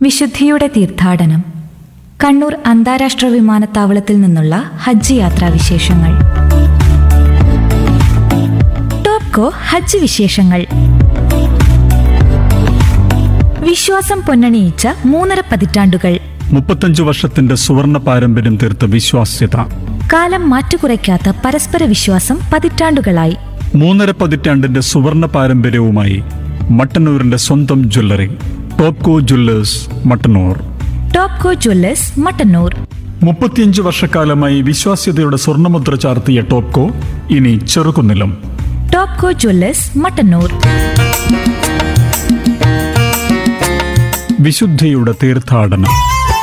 വിശുദ്ധിയുടെ തീർത്ഥാടനം കണ്ണൂർ അന്താരാഷ്ട്ര വിമാനത്താവളത്തിൽ നിന്നുള്ള ഹജ്ജ് യാത്രാ വിശേഷങ്ങൾ ടോപ്കോ ഹജ്ജ് വിശേഷങ്ങൾ വിശ്വാസം പൊന്നണിയിച്ച മൂന്നര പതിറ്റാണ്ടുകൾ മുപ്പത്തഞ്ചു വർഷത്തിന്റെ സുവർണ പാരമ്പര്യം തീർത്ത വിശ്വാസ്യത കാലം മാറ്റുകുറയ്ക്കാത്ത പരസ്പര വിശ്വാസം പതിറ്റാണ്ടുകളായി മൂന്നര പതിറ്റാണ്ടിന്റെ സുവർണ പാരമ്പര്യവുമായി മട്ടന്നൂരിന്റെ സ്വന്തം jewellery Topco jewellers Mattannur Topco jewellers Mattannur മുപ്പത്തിയഞ്ച് വർഷക്കാലമായി വിശ്വാസ്യതയുടെ സ്വർണ്ണമുദ്ര ചാർത്തിയ ടോപ്കോ ഇനി ചെറുകുന്നിലും ടോപ്കോ ജ്വല്ലേഴ്സ് മട്ടന്നൂർ വിശുദ്ധിയുടെ തീർത്ഥാടനം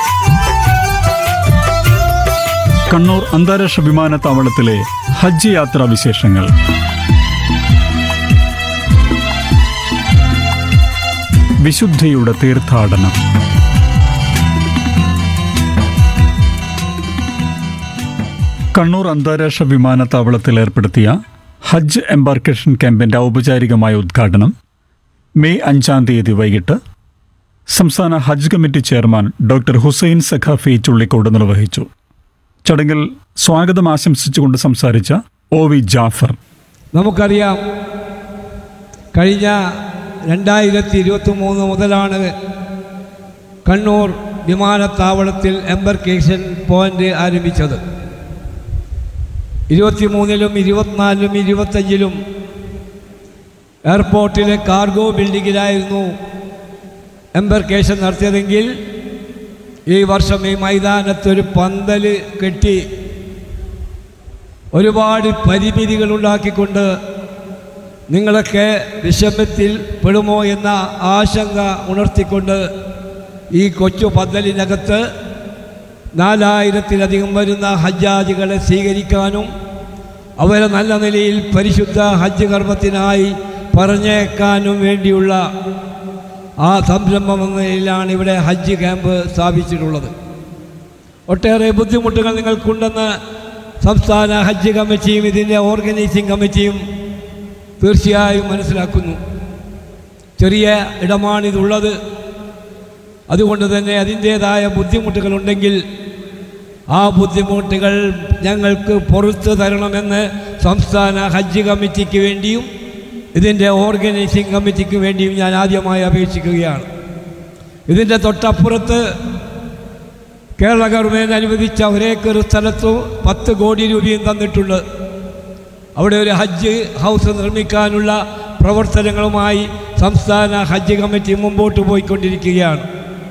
കണ്ണൂർ അന്താരാഷ്ട്ര വിമാനത്താവളത്തിലെ ഹജ്ജ് യാത്രാ വിശേഷങ്ങൾ വിശുദ്ധിയുടെ തീർത്ഥാടനം കണ്ണൂർ അന്താരാഷ്ട്ര വിമാനത്താവളത്തിൽ ഏർപ്പെടുത്തിയ ഹജ്ജ് എംബാർക്കേഷൻ ക്യാമ്പിന്റെ ഔപചാരികമായ ഉദ്ഘാടനം മെയ് അഞ്ചാം തീയതി വൈകിട്ട് സംസ്ഥാന Hajj committee chairman doctor Hussain Saqafi Chullikode നിർവഹിച്ചു ചടങ്ങിൽ സ്വാഗതം ആശംസിച്ചുകൊണ്ട് സംസാരിച്ച ഒ വി ജാഫർ നമുക്കറിയാം കഴിഞ്ഞ രണ്ടായിരത്തി ഇരുപത്തി മൂന്ന് മുതലാണ് കണ്ണൂർ വിമാനത്താവളത്തിൽ എംബർക്കേഷൻ പോയിന്റ് ആരംഭിച്ചത് ഇരുപത്തിമൂന്നിലും ഇരുപത്തിനാലിലും ഇരുപത്തഞ്ചിലും എയർപോർട്ടിലെ കാർഗോ ബിൽഡിങ്ങിലായിരുന്നു എംബർക്കേഷൻ നടത്തിയതെങ്കിൽ ഈ വർഷം ഈ മൈതാനത്തൊരു പന്തൽ കെട്ടി ഒരുപാട് പരിമിതികൾ ഉണ്ടാക്കിക്കൊണ്ട് നിങ്ങളൊക്കെ വിഷമത്തിൽ പെടുമോ എന്ന ആശങ്ക ഉണർത്തിക്കൊണ്ട് ഈ കൊച്ചു പന്തലിനകത്ത് നാലായിരത്തിലധികം വരുന്ന ഹജ്ജാജികളെ സ്വീകരിക്കാനും അവരെ നല്ല നിലയിൽ പരിശുദ്ധ ഹജ്ജ് കർമ്മത്തിനായി പറഞ്ഞേക്കാനും വേണ്ടിയുള്ള ആ സംരംഭം എന്ന നിലയിലാണ് ഇവിടെ ഹജ്ജ് ക്യാമ്പ് സ്ഥാപിച്ചിട്ടുള്ളത് ഒട്ടേറെ ബുദ്ധിമുട്ടുകൾ നിങ്ങൾക്കുണ്ടെന്ന് സംസ്ഥാന ഹജ്ജ് കമ്മിറ്റിയും ഇതിൻ്റെ ഓർഗനൈസിംഗ് കമ്മിറ്റിയും തീർച്ചയായും മനസ്സിലാക്കുന്നു ചെറിയ ഇടമാണിതുള്ളത് അതുകൊണ്ട് തന്നെ അതിൻ്റേതായ ബുദ്ധിമുട്ടുകളുണ്ടെങ്കിൽ ആ ബുദ്ധിമുട്ടുകൾ ഞങ്ങൾക്ക് പുറത്തു തരണമെന്ന് സംസ്ഥാന ഹജ്ജ് കമ്മിറ്റിക്ക് വേണ്ടിയും ഇതിൻ്റെ ഓർഗനൈസിംഗ് കമ്മിറ്റിക്ക് വേണ്ടിയും ഞാൻ ആദ്യമായി അപേക്ഷിക്കുകയാണ് ഇതിൻ്റെ തൊട്ടപ്പുറത്ത് കേരള ഗവൺമെൻറ് അനുവദിച്ച ഒരേക്കർ സ്ഥലത്തു പത്ത് കോടി രൂപയും തന്നിട്ടുണ്ട് അവിടെ ഒരു ഹജ്ജ് ഹൗസ് നിർമ്മിക്കാനുള്ള പ്രവർത്തനങ്ങളുമായി സംസ്ഥാന ഹജ്ജ് കമ്മിറ്റി മുമ്പോട്ട് പോയിക്കൊണ്ടിരിക്കുകയാണ്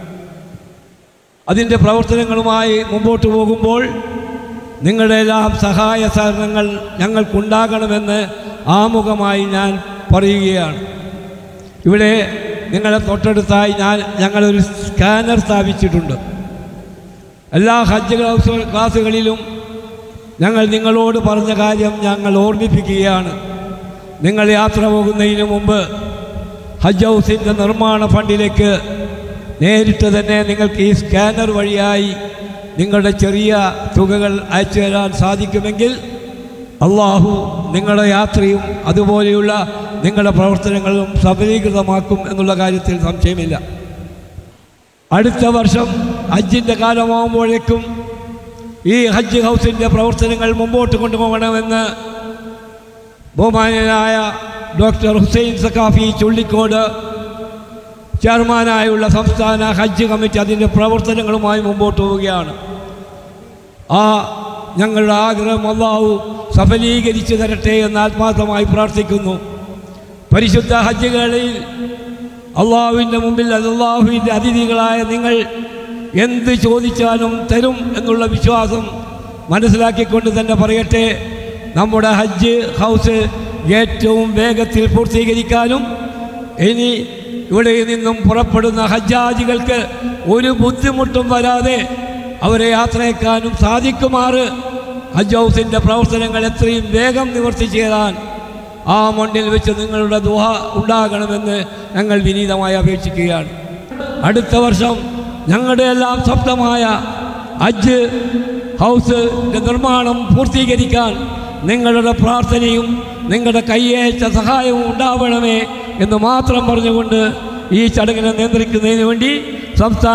അതിൻ്റെ പ്രവർത്തനങ്ങളുമായി മുമ്പോട്ട് പോകുമ്പോൾ നിങ്ങളുടെ എല്ലാം സഹായ സഹകരണങ്ങൾ ഞങ്ങൾക്കുണ്ടാകണമെന്ന് ആമുഖമായി ഞാൻ പറയുകയാണ് ഇവിടെ നിങ്ങളെ തൊട്ടടുത്തായി ഞാൻ ഞങ്ങളൊരു സ്കാനർ സ്ഥാപിച്ചിട്ടുണ്ട് എല്ലാ ഹജ്ജ് ക്ലാസ് ക്ലാസ്സുകളിലും ഞങ്ങൾ നിങ്ങളോട് പറഞ്ഞ കാര്യം ഞങ്ങൾ ഓർമ്മിപ്പിക്കുകയാണ് നിങ്ങൾ യാത്ര പോകുന്നതിന് മുമ്പ് ഹജ്ജ് ഹൗസിൻ്റെ നിർമ്മാണ ഫണ്ടിലേക്ക് നേരിട്ട് തന്നെ നിങ്ങൾക്ക് ഈ സ്കാനർ വഴിയായി നിങ്ങളുടെ ചെറിയ തുകകൾ അയച്ചു തരാൻ സാധിക്കുമെങ്കിൽ അള്ളാഹു നിങ്ങളുടെ യാത്രയും അതുപോലെയുള്ള നിങ്ങളുടെ പ്രവർത്തനങ്ങളും സഫലീകൃതമാക്കും എന്നുള്ള കാര്യത്തിൽ സംശയമില്ല അടുത്ത വർഷം ഹജ്ജിൻ്റെ കാലമാകുമ്പോഴേക്കും ഈ ഹജ്ജ് ഹൗസിൻ്റെ പ്രവർത്തനങ്ങൾ മുമ്പോട്ട് കൊണ്ടുപോകണമെന്ന് ബഹുമാനനായ ഡോക്ടർ ഹുസൈൻ സഖാഫി ചുള്ളിക്കോട് ചെയർമാനായുള്ള സംസ്ഥാന ഹജ്ജ് കമ്മിറ്റി അതിൻ്റെ പ്രവർത്തനങ്ങളുമായി മുമ്പോട്ട് പോവുകയാണ് ആ ഞങ്ങളുടെ ആഗ്രഹം അള്ളാഹു സഫലീകരിച്ചു തരട്ടെ എന്ന് ആത്മാർത്ഥമായി പ്രാർത്ഥിക്കുന്നു പരിശുദ്ധ ഹജ്ജുകളിൽ അള്ളാഹുവിൻ്റെ മുമ്പിൽ അള്ളാഹുവിൻ്റെ അതിഥികളായ നിങ്ങൾ എന്ത് ചോദിച്ചാലും തരും എന്നുള്ള വിശ്വാസം മനസ്സിലാക്കിക്കൊണ്ട് തന്നെ പറയട്ടെ നമ്മുടെ ഹജ്ജ് ഹൗസ് ഏറ്റവും വേഗത്തിൽ പൂർത്തീകരിക്കാനും ഇനി ഇവിടെ നിന്നും പുറപ്പെടുന്ന ഹജ്ജാജികൾക്ക് ഒരു ബുദ്ധിമുട്ടും വരാതെ അവരെ യാത്രയേക്കാനും സാധിക്കുമാറ് ഹജ്ജ് ഹൗസിൻ്റെ പ്രവർത്തനങ്ങൾ എത്രയും വേഗം നിവർത്തിച്ചു തരാൻ ആ മണ്ണിൽ വെച്ച് നിങ്ങളുടെ ദുഹ ഉണ്ടാകണമെന്ന് ഞങ്ങൾ വിനീതമായി അപേക്ഷിക്കുകയാണ് അടുത്ത വർഷം ഞങ്ങളുടെ എല്ലാം സ്വപ്നമായ ഹജ്ജ് ഹൗസ് നിർമ്മാണം പൂർത്തീകരിക്കാൻ നിങ്ങളുടെ പ്രാർത്ഥനയും നിങ്ങളുടെ കയ്യേറ്റ സഹായവും ഉണ്ടാവണമേ എന്ന് മാത്രം പറഞ്ഞുകൊണ്ട് ഈ ചടങ്ങിനെ നിയന്ത്രിക്കുന്നതിന് വേണ്ടി സംസ്ഥാന